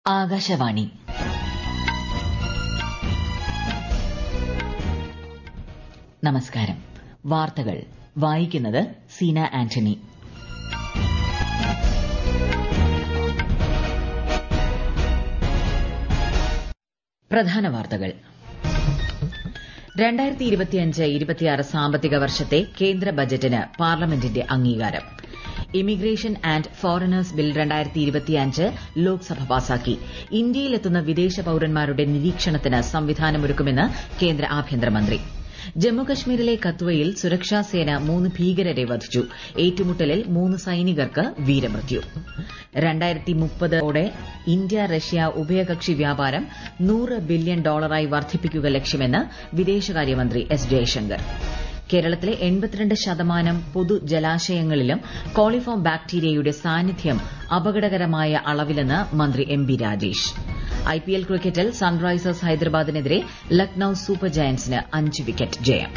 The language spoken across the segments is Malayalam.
ആകാശവാണി നമസ്കാരം വാർത്തകൾ വായിക്കുന്നത് സീന ആന്റണി പ്രധാന വാർത്തകൾ രണ്ടായിരത്തി ഇരുപത്തിയഞ്ച് ഇരുപത്തിയാറ് സാമ്പത്തിക വർഷത്തെ കേന്ദ്ര ബജറ്റിന് പാർലമെന്റിന്റെ അംഗീകാരം ഇമിഗ്രേഷൻ ആന്റ് ഫോറിനേഴ്സ് ബിൽ രണ്ടായിരത്തി ഇരുപത്തിയഞ്ച് ലോക്സഭ പാസാക്കി ഇന്ത്യയിലെത്തുന്ന വിദേശ പൌരന്മാരുടെ നിരീക്ഷണത്തിന് സംവിധാനമൊരുക്കുമെന്ന് കേന്ദ്ര ആഭ്യന്തരമന്ത്രി ജമ്മുകശ്മീരിലെ കത്വയിൽ സുരക്ഷാസേന മൂന്ന് ഭീകരരെ വധിച്ചു ഏറ്റുമുട്ടലിൽ മൂന്ന് സൈനികർക്ക് വീരമൃത്യു രണ്ടായിരത്തി മുപ്പതോടെ ഇന്ത്യ റഷ്യ ഉഭയകക്ഷി വ്യാപാരം നൂറ് ബില്യൺ ഡോളറായി വർദ്ധിപ്പിക്കുക ലക്ഷ്യമെന്ന് വിദേശകാര്യമന്ത്രി എസ് ജയശങ്കർ കേരളത്തിലെ എൺപത്തിരണ്ട് ശതമാനം പൊതുജലാശയങ്ങളിലും കോളിഫോം ബാക്ടീരിയയുടെ സാന്നിധ്യം അപകടകരമായ അളവിലെന്ന് മന്ത്രി എം ബി രാജേഷ് ഐപിഎൽ ക്രിക്കറ്റിൽ സൺറൈസേഴ്സ് ഹൈദരാബാദിനെതിരെ ലക്നൌ സൂപ്പർ ജയന്റ്സിന് അഞ്ച് വിക്കറ്റ് ജയം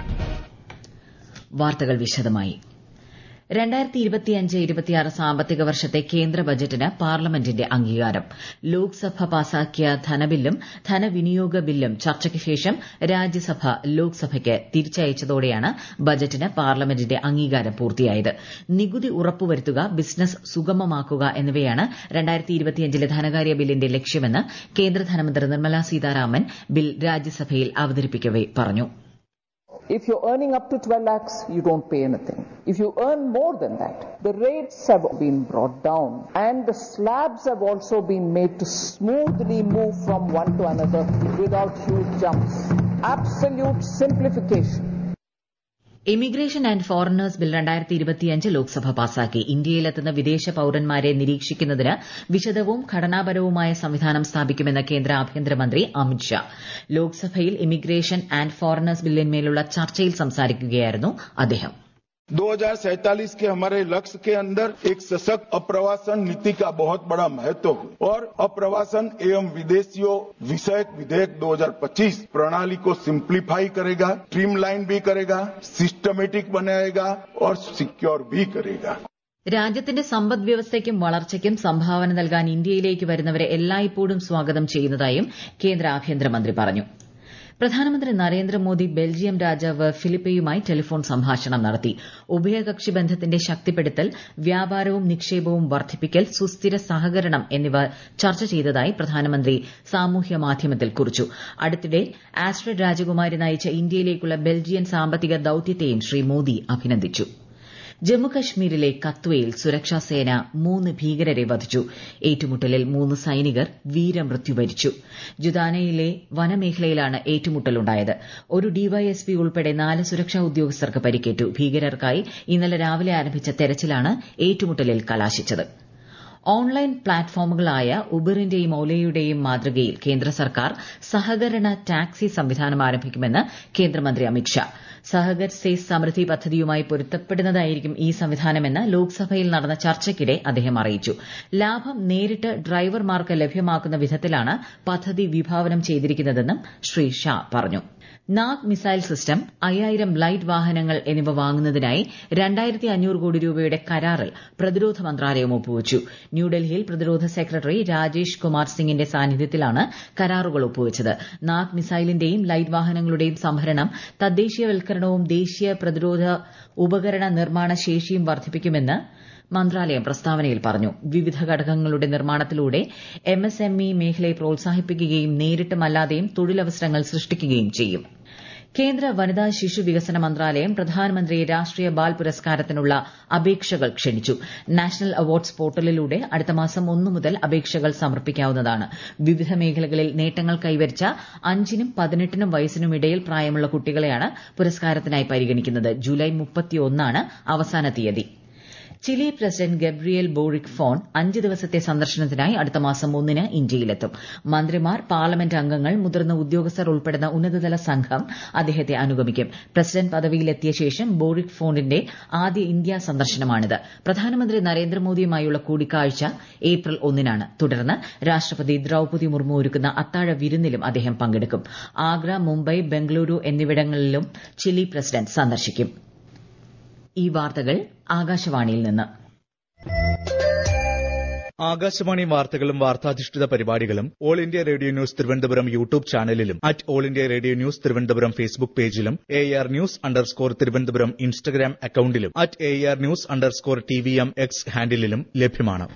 വാർത്തകൾ വിശദമായി രണ്ടായിരത്തി ഇരുപത്തിയഞ്ച് ഇരുപത്തിയാറ് സാമ്പത്തിക വർഷത്തെ കേന്ദ്ര ബജറ്റിന് പാർലമെന്റിന്റെ അംഗീകാരം ലോക്സഭ പാസാക്കിയ ധനബില്ലും ധനവിനിയോഗ ബില്ലും ചർച്ചയ്ക്ക് ശേഷം രാജ്യസഭ ലോക്സഭയ്ക്ക് തിരിച്ചയച്ചതോടെയാണ് ബജറ്റിന് പാർലമെന്റിന്റെ അംഗീകാരം പൂർത്തിയായത് നികുതി ഉറപ്പുവരുത്തുക ബിസിനസ് സുഗമമാക്കുക എന്നിവയാണ് രണ്ടായിരത്തി ഇരുപത്തിയഞ്ചിലെ ധനകാര്യ ബില്ലിന്റെ ലക്ഷ്യമെന്ന് കേന്ദ്ര ധനമന്ത്രി നിർമ്മല സീതാരാമൻ ബിൽ രാജ്യസഭയിൽ അവതരിപ്പിക്കവെ പറഞ്ഞു If you're earning up to 12 lakhs, you don't pay anything. If you earn more than that, the rates have been brought down and the slabs have also been made to smoothly move from one to another without huge jumps. Absolute simplification. Immigration and foreigners bill രണ്ടായിരത്തി ഇരുപത്തിയഞ്ച് ലോക്സഭ പാസാക്കി ഇന്ത്യയിലെത്തുന്ന വിദേശ പൌരന്മാരെ നിരീക്ഷിക്കുന്നതിന് വിശദവും ഘടനാപരവുമായ സംവിധാനം സ്ഥാപിക്കുമെന്ന് കേന്ദ്ര ആഭ്യന്തരമന്ത്രി അമിത് ഷാ ലോക്സഭയിൽ ഇമിഗ്രേഷൻ ആന്റ് ഫോറിനേഴ്സ് ബില്ലിന്മേലുള്ള ചർച്ചയിൽ സംസാരിക്കുകയായിരുന്നു അദ്ദേഹം 2047 के हमारे लक्ष्य के अंदर एक सशक्त अप्रवासन नीति का बहुत बड़ा महत्व है और अप्रवासन एवं विदेशियों विषयक विधेयक 2025 प्रणाली को सिंप्लीफाई करेगा स्ट्रीमलाइन भी करेगा सिस्टमेटिक बनाएगा और सिक्योर भी करेगा രാജ്യത്തിന്റെ സമ്പദ് വ്യവസ്ഥയ്ക്കും വളർച്ചയ്ക്കും സംഭാവന നൽകാൻ ഇന്ത്യയിലേക്ക് വരുന്നവരെ എല്ലായ്പ്പോഴും സ്വാഗതം ചെയ്യുന്നതായും കേന്ദ്ര ആഭ്യന്തരമന്ത്രി പറഞ്ഞു പ്രധാനമന്ത്രി നരേന്ദ്രമോദി ബെൽജിയം രാജാവ് ഫിലിപ്പയുമായി ടെലിഫോൺ സംഭാഷണം നടത്തി ഉഭയകക്ഷി ബന്ധത്തിന്റെ ശക്തിപ്പെടുത്തൽ വ്യാപാരവും നിക്ഷേപവും വർദ്ധിപ്പിക്കൽ സുസ്ഥിര സഹകരണം എന്നിവ ചർച്ച ചെയ്തതായി പ്രധാനമന്ത്രി സാമൂഹ്യ മാധ്യമത്തിൽ കുറിച്ചു അടുത്തിടെ ആസ്ട്രഡ് രാജകുമാരി നയിച്ച ഇന്ത്യയിലേക്കുള്ള ബെൽജിയൻ സാമ്പത്തിക ദൌത്യത്തെയും ശ്രീ മോദി അഭിനന്ദിച്ചു ജമ്മുകശ്മീരിലെ കത്വയിൽ സുരക്ഷാസേന മൂന്ന് ഭീകരരെ വധിച്ചു ഏറ്റുമുട്ടലിൽ മൂന്ന് സൈനികർ വീരമൃത്യു വരിച്ചു ജുദാനയിലെ വനമേഖലയിലാണ് ഏറ്റുമുട്ടലുണ്ടായത് ഒരു ഡിവൈഎസ്പി ഉൾപ്പെടെ നാല് സുരക്ഷാ ഉദ്യോഗസ്ഥർക്ക് പരിക്കേറ്റു ഭീകരർക്കായി ഇന്നലെ രാവിലെ ആരംഭിച്ച തെരച്ചിലാണ് ഏറ്റുമുട്ടലിൽ കലാശിച്ചത് ഓൺലൈൻ പ്ലാറ്റ്ഫോമുകളായ ഉബറിന്റെയും ഓലയുടെയും മാതൃകയിൽ കേന്ദ്ര സർക്കാർ സഹകരണ ടാക്സി സംവിധാനം ആരംഭിക്കുമെന്ന് കേന്ദ്രമന്ത്രി അമിത്ഷാ സഹകർ സേ സമൃദ്ധി പദ്ധതിയുമായി പൊരുത്തപ്പെടുന്നതായിരിക്കും ഈ സംവിധാനമെന്ന് ലോക്സഭയിൽ നടന്ന ചർച്ചയ്ക്കിടെ അദ്ദേഹം അറിയിച്ചു ലാഭം നേരിട്ട് ഡ്രൈവർമാർക്ക് ലഭ്യമാക്കുന്ന വിധത്തിലാണ് പദ്ധതി വിഭാവനം ചെയ്തിരിക്കുന്നതെന്നും ശ്രീ ഷാ പറഞ്ഞു നാഗ് മിസൈൽ സിസ്റ്റം അയ്യായിരം ലൈറ്റ് വാഹനങ്ങൾ എന്നിവ വാങ്ങുന്നതിനായി രണ്ടായിരത്തി അഞ്ഞൂറ് കോടി രൂപയുടെ കരാറിൽ പ്രതിരോധ മന്ത്രാലയം ഒപ്പുവച്ചു ന്യൂഡൽഹിയിൽ പ്രതിരോധ സെക്രട്ടറി രാജേഷ് കുമാർ സിംഗിന്റെ സാന്നിധ്യത്തിലാണ് കരാറുകൾ ഒപ്പുവച്ചത് നാഗ് മിസൈലിന്റെയും ലൈറ്റ് വാഹനങ്ങളുടെയും സംഭരണം തദ്ദേശീയവൽക്കരണവും ദേശീയ പ്രതിരോധ ഉപകരണ നിർമ്മാണ ശേഷിയും വർദ്ധിപ്പിക്കുമെന്ന് മന്ത്രാലയം പ്രസ്താവനയിൽ പറഞ്ഞു വിവിധ ഘടകങ്ങളുടെ നിർമ്മാണത്തിലൂടെ എംഎസ്എംഇ മേഖലയെ പ്രോത്സാഹിപ്പിക്കുകയും നേരിട്ടും അല്ലാതെയും തൊഴിലവസരങ്ങൾ സൃഷ്ടിക്കുകയും ചെയ്യും കേന്ദ്ര വനിതാ ശിശു വികസന മന്ത്രാലയം പ്രധാനമന്ത്രി രാഷ്ട്രീയ ബാൽ പുരസ്കാരത്തിനുള്ള അപേക്ഷകൾ ക്ഷണിച്ചു നാഷണൽ അവാർഡ്സ് പോർട്ടലിലൂടെ അടുത്ത മാസം ഒന്നു മുതൽ അപേക്ഷകൾ സമർപ്പിക്കാവുന്നതാണ് വിവിധ മേഖലകളിൽ നേട്ടങ്ങൾ കൈവരിച്ച അഞ്ചിനും പതിനെട്ടിനും വയസ്സിനുമിടയിൽ പ്രായമുള്ള കുട്ടികളെയാണ് പുരസ്കാരത്തിനായി പരിഗണിക്കുന്നത് ജൂലൈ മുപ്പത്തിയൊന്നാണ് അവസാന തീയതി Chile president Gabriel Boric Font അഞ്ച് ദിവസത്തെ സന്ദർശനത്തിനായി അടുത്ത മാസം ഒന്നിന് ഇന്ത്യയിലെത്തും മന്ത്രിമാർ പാർലമെന്റ് അംഗങ്ങൾ മുതിർന്ന ഉദ്യോഗസ്ഥർ ഉൾപ്പെടുന്ന ഉന്നതതല സംഘം അദ്ദേഹത്തെ അനുഗമിക്കും പ്രസിഡന്റ് പദവിയിലെത്തിയ ശേഷം ബോറിക് ഫോണിന്റെ ആദ്യ ഇന്ത്യാ സന്ദർശനമാണിത് പ്രധാനമന്ത്രി നരേന്ദ്രമോദിയുമായുള്ള കൂടിക്കാഴ്ച ഏപ്രിൽ ഒന്നിനാണ് തുടർന്ന് രാഷ്ട്രപതി ദ്രൌപതി മുർമു ഒരുക്കുന്ന അത്താഴ വിരുന്നിലും അദ്ദേഹം പങ്കെടുക്കും ആഗ്ര മുംബൈ ബംഗളൂരു എന്നിവിടങ്ങളിലും ചിലി പ്രസിഡന്റ് സന്ദർശിക്കും ഈ വാർത്തകൾ ആകാശവാണിയിൽ നിന്ന് ആകാശവാണി വാർത്തകളും വാർത്താധിഷ്ഠിത പരിപാടികളും all India radio news Thiruvananthapuram YouTube ചാനലിലും at all India radio news Thiruvananthapuram Facebook പേജിലും air news underscore Thiruvananthapuram Instagram അക്കൌണ്ടിലും at air news underscore T V M X ഹാൻഡിലും ലഭ്യമാണ്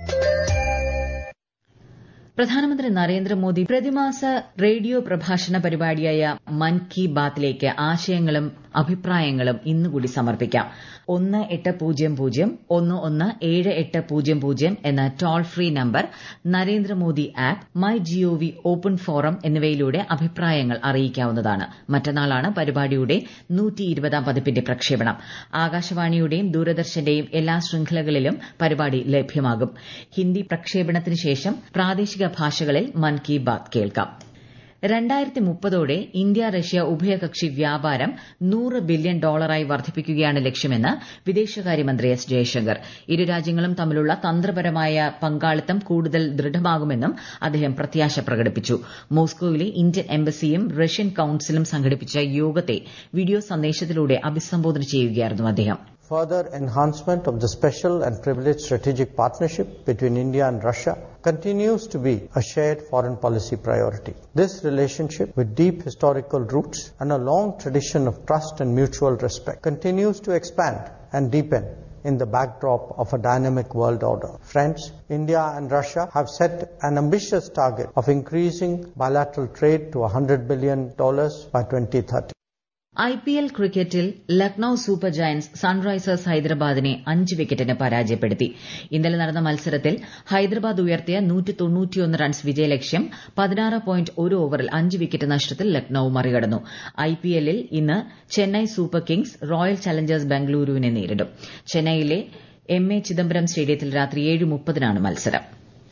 പ്രധാനമന്ത്രി നരേന്ദ്രമോദി പ്രതിമാസ റേഡിയോ പ്രഭാഷണ പരിപാടിയായ മൻ കി ബാത്തിലേക്ക് ആശയങ്ങളും അഭിപ്രായങ്ങളും ഇന്നുകൂടി സമർപ്പിക്കാം ഒന്ന് എട്ട് പൂജ്യം പൂജ്യം ഒന്ന് ഒന്ന് ഏഴ് എട്ട് പൂജ്യം പൂജ്യം എന്ന toll free number Narendra Modi app my gov open forum എന്നിവയിലൂടെ അഭിപ്രായങ്ങൾ അറിയിക്കാവുന്നതാണ് മറ്റന്നാളാണ് പരിപാടിയുടെ നൂറ്റിയിരുപതാം പതിപ്പിന്റെ പ്രക്ഷേപണം ആകാശവാണിയുടെയും ദൂരദർശന്റെയും എല്ലാ ശൃംഖലകളിലും പരിപാടി ലഭ്യമാകും ഹിന്ദി പ്രക്ഷേപണത്തിന് ശേഷം പ്രാദേശിക ഭാഷകളിൽ മൻ കി ബാത് കേൾക്കാം രണ്ടായിരത്തി മുപ്പതോടെ ഇന്ത്യ റഷ്യ ഉഭയകക്ഷി വ്യാപാരം നൂറ് ബില്യൺ ഡോളറായി വർദ്ധിപ്പിക്കുകയാണ് ലക്ഷ്യമെന്ന് വിദേശകാര്യമന്ത്രി എസ് ജയശങ്കർ ഇരു രാജ്യങ്ങളും തമ്മിലുള്ള തന്ത്രപരമായ പങ്കാളിത്തം കൂടുതൽ ദൃഢമാകുമെന്നും അദ്ദേഹം പ്രത്യാശ പ്രകടിപ്പിച്ചു മോസ്കോയിലെ ഇന്ത്യൻ എംബസിയും റഷ്യൻ കൌൺസിലും സംഘടിപ്പിച്ച യോഗത്തെ വീഡിയോ സന്ദേശത്തിലൂടെ അഭിസംബോധന ചെയ്യുകയായിരുന്നു അദ്ദേഹം further enhancement of the special and privileged strategic partnership between India and Russia continues to be a shared foreign policy priority. This relationship, with deep historical roots and a long tradition of trust and mutual respect, continues to expand and deepen in the backdrop of a dynamic world order. Friends, India and Russia have set an ambitious target of increasing bilateral trade to $100 billion by 2030. I P L ക്രിക്കറ്റിൽ ലക്നൌ സൂപ്പർ ജയന്റ്സ് സൺറൈസേഴ്സ് ഹൈദരാബാദിനെ അഞ്ച് വിക്കറ്റിന് പരാജയപ്പെടുത്തി ഇന്നലെ നടന്ന മത്സരത്തിൽ ഹൈദരാബാദ് ഉയർത്തിയ റൺസ് വിജയലക്ഷ്യം പതിനാറ് പോയിന്റ് ഒരു ഓവറിൽ അഞ്ച് വിക്കറ്റ് നഷ്ടത്തിൽ ലക്നൌ മറികടന്നു ഐ പി എല്ലിൽ ഇന്ന് Chennai super kings royal challengers ബംഗളൂരുവിനെ നേരിടും ചെന്നൈയിലെ എം എ ചിദംബരം സ്റ്റേഡിയത്തിൽ രാത്രി ഏഴ് മുപ്പതിനാണ് മത്സരം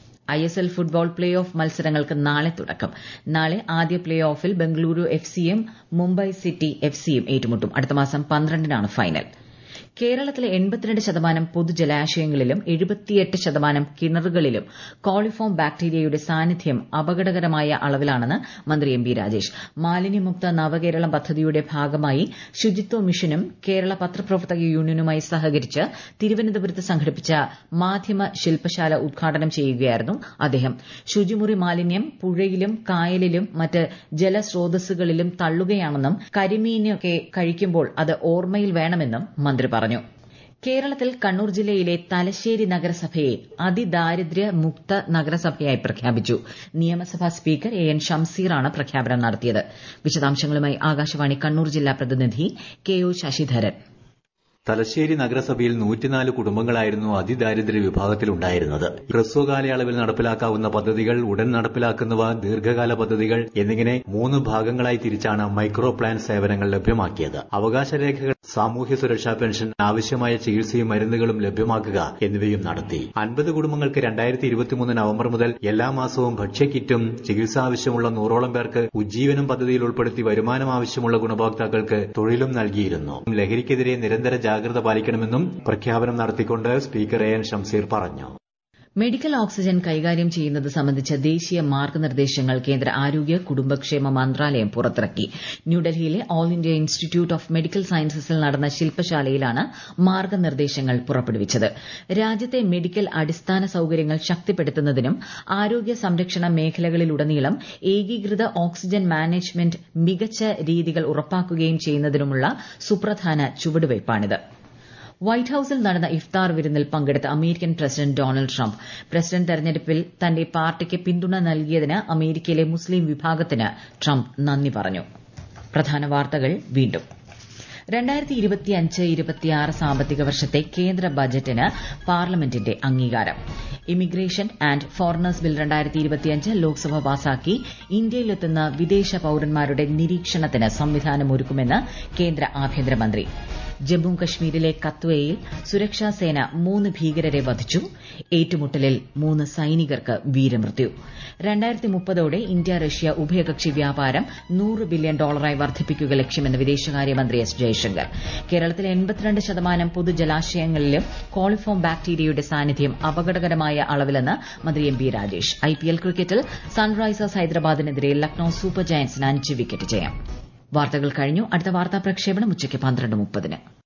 I S L football play off മത്സരങ്ങൾക്ക് നാളെ തുടക്കം നാളെ ആദ്യ പ്ലേ ഓഫിൽ ബംഗളൂരു എഫ് സിയും മുംബൈ സിറ്റി എഫ് സിയും ഏറ്റുമുട്ടും അടുത്ത മാസം പന്ത്രണ്ടിനാണ് ഫൈനൽ കേരളത്തിലെ എൺപത്തിരണ്ട് ശതമാനം പൊതുജലാശയങ്ങളിലും എഴുപത്തിയെട്ട് ശതമാനം കിണറുകളിലും കോളിഫോം ബാക്ടീരിയയുടെ സാന്നിധ്യം അപകടകരമായ അളവിലാണെന്ന് മന്ത്രി എം ബി രാജേഷ് മാലിന്യമുക്ത നവകേരളം പദ്ധതിയുടെ ഭാഗമായി ശുചിത്വ മിഷനും കേരള പത്രപ്രവർത്തക യൂണിയനുമായി സഹകരിച്ച് തിരുവനന്തപുരത്ത് സംഘടിപ്പിച്ച മാധ്യമ ശില്പശാല ഉദ്ഘാടനം ചെയ്യുകയായിരുന്നു അദ്ദേഹം ശുചിമുറി മാലിന്യം പുഴയിലും കായലിലും മറ്റ് ജലസ്രോതസ്സുകളിലും തള്ളുകയാണെന്നും കരിമീനൊക്കെ കഴിക്കുമ്പോൾ അത് ഓർമ്മയിൽ വേണമെന്നും മന്ത്രി പറഞ്ഞു കേരളത്തിൽ കണ്ണൂർ ജില്ലയിലെ തലശ്ശേരി നഗരസഭയെ അതിദാരിദ്ര്യ മുക്ത നഗരസഭയായി പ്രഖ്യാപിച്ചു നിയമസഭാ സ്പീക്കർ എ എൻ ഷംസീറാണ് പ്രഖ്യാപനം നടത്തിയത് വിശദാംശങ്ങളുമായി ആകാശവാണി കണ്ണൂർ ജില്ലാ പ്രതിനിധി കെ ഒ ശശിധരൻ തലശ്ശേരി നഗരസഭയിൽ നൂറ്റിനാല് കുടുംബങ്ങളായിരുന്നു അതിദാരിദ്ര്യ വിഭാഗത്തിലുണ്ടായിരുന്നത് ഹ്രസ്വ കാലയളവിൽ നടപ്പിലാക്കാവുന്ന പദ്ധതികൾ ഉടൻ നടപ്പിലാക്കുന്നവ ദീർഘകാല പദ്ധതികൾ എന്നിങ്ങനെ മൂന്ന് ഭാഗങ്ങളായി തിരിച്ചാണ് മൈക്രോ പ്ലാൻ സേവനങ്ങൾ ലഭ്യമാക്കിയത് അവകാശരേഖകൾ സാമൂഹ്യ സുരക്ഷാ പെൻഷൻ ആവശ്യമായ ചികിത്സയും മരുന്നുകളും ലഭ്യമാക്കുക എന്നിവയും നടത്തി അൻപത് കുടുംബങ്ങൾക്ക് രണ്ടായിരത്തി ഇരുപത്തിമൂന്ന് നവംബർ മുതൽ എല്ലാ മാസവും ഭക്ഷ്യക്കിറ്റും ചികിത്സ ആവശ്യമുള്ള നൂറോളം പേർക്ക് ഉജ്ജീവനം പദ്ധതിയിൽ ഉൾപ്പെടുത്തി വരുമാനം ആവശ്യമുള്ള ഗുണഭോക്താക്കൾക്ക് തൊഴിലും നൽകിയിരുന്നു ലഹരിക്കെതിരെ നിരന്തര ജാഗ്രത പാലിക്കണമെന്നും പ്രഖ്യാപനം നടത്തിക്കൊണ്ട് സ്പീക്കർ എ എൻ ഷംസീർ പറഞ്ഞു മെഡിക്കൽ ഓക്സിജൻ കൈകാര്യം ചെയ്യുന്നത് സംബന്ധിച്ച ദേശീയ മാർഗ്ഗനിർദ്ദേശങ്ങൾ കേന്ദ്ര ആരോഗ്യ കുടുംബക്ഷേമ മന്ത്രാലയം പുറത്തിറക്കി ന്യൂഡൽഹിയിലെ all India institute of medical സയൻസസിൽ നടന്ന ശില്പശാലയിലാണ് മാർഗ്ഗനിർദ്ദേശങ്ങൾ പുറപ്പെടുവിച്ചത് രാജ്യത്തെ മെഡിക്കൽ അടിസ്ഥാന സൌകര്യങ്ങൾ ശക്തിപ്പെടുത്തുന്നതിനും ആരോഗ്യ സംരക്ഷണ മേഖലകളിലുടനീളം ഏകീകൃത ഓക്സിജൻ മാനേജ്മെന്റ് മികച്ച രീതികൾ ഉറപ്പാക്കുകയും ചെയ്യുന്നതിനുമുള്ള സുപ്രധാന ചുവടുവയ്പ്പാണിത് വൈറ്റ് ഹൌസിൽ നടന്ന ഇഫ്താർ വിരുന്നിൽ പങ്കെടുത്ത American president Donald Trump president തെരഞ്ഞെടുപ്പിൽ തന്റെ പാർട്ടിക്ക് പിന്തുണ നൽകിയതിന് അമേരിക്കയിലെ മുസ്ലിം വിഭാഗത്തിന് ട്രംപ് നന്ദി പറഞ്ഞു പ്രധാന വാർത്തകൾ വീണ്ടും രണ്ടായിരത്തി ഇരുപത്തിയഞ്ച് ഇരുപത്തിയാറ് സാമ്പത്തിക വർഷത്തെ കേന്ദ്ര ബജറ്റിന് പാർലമെന്റിന്റെ അംഗീകാരം ഇമിഗ്രേഷൻ ആൻഡ് ഫോറിനേഴ്സ് ബിൽ രണ്ടായിരത്തി ഇരുപത്തിയഞ്ച് ലോക്സഭ പാസാക്കി ഇന്ത്യയിലെത്തുന്ന വിദേശ പൌരന്മാരുടെ നിരീക്ഷണത്തിന് സംവിധാനമൊരുക്കുമെന്ന് കേന്ദ്ര ആഭ്യന്തരമന്ത്രി ജമ്മു കശ്മീരിലെ കത്വയിൽ സുരക്ഷാ സേന മൂന്ന് ഭീകരരെ വധിച്ചു ഏറ്റുമുട്ടലിൽ മൂന്ന് സൈനികർക്ക് വീരമൃത്യു രണ്ടായിരത്തി മുപ്പതോടെ ഇന്ത്യ റഷ്യ ഉഭയകക്ഷി വ്യാപാരം നൂറ് ബില്യൺ ഡോളറായി വർദ്ധിപ്പിക്കുക ലക്ഷ്യമെന്ന് വിദേശകാര്യമന്ത്രി എസ് ജയശങ്കർ കേരളത്തിലെ എൺപത്തിരണ്ട് ശതമാനം പൊതുജലാശയങ്ങളിലും കോളിഫോം ബാക്ടീരിയയുടെ സാന്നിധ്യം അപകടകരമായ അളവിലെന്ന് മന്ത്രി എം ബി രാജേഷ് ഐപിഎൽ ക്രിക്കറ്റിൽ സൺറൈസേഴ്സ് ഹൈദരാബാദിനെതിരെ ലക്നൌ സൂപ്പർ ജയന്റ്സിന് അഞ്ച് വിക്കറ്റ് ജയം വാർത്തകൾ കഴിഞ്ഞു അടുത്ത വാർത്താ പ്രക്ഷേപണം ഉച്ചയ്ക്ക് പന്ത്രണ്ട് മുപ്പതിന്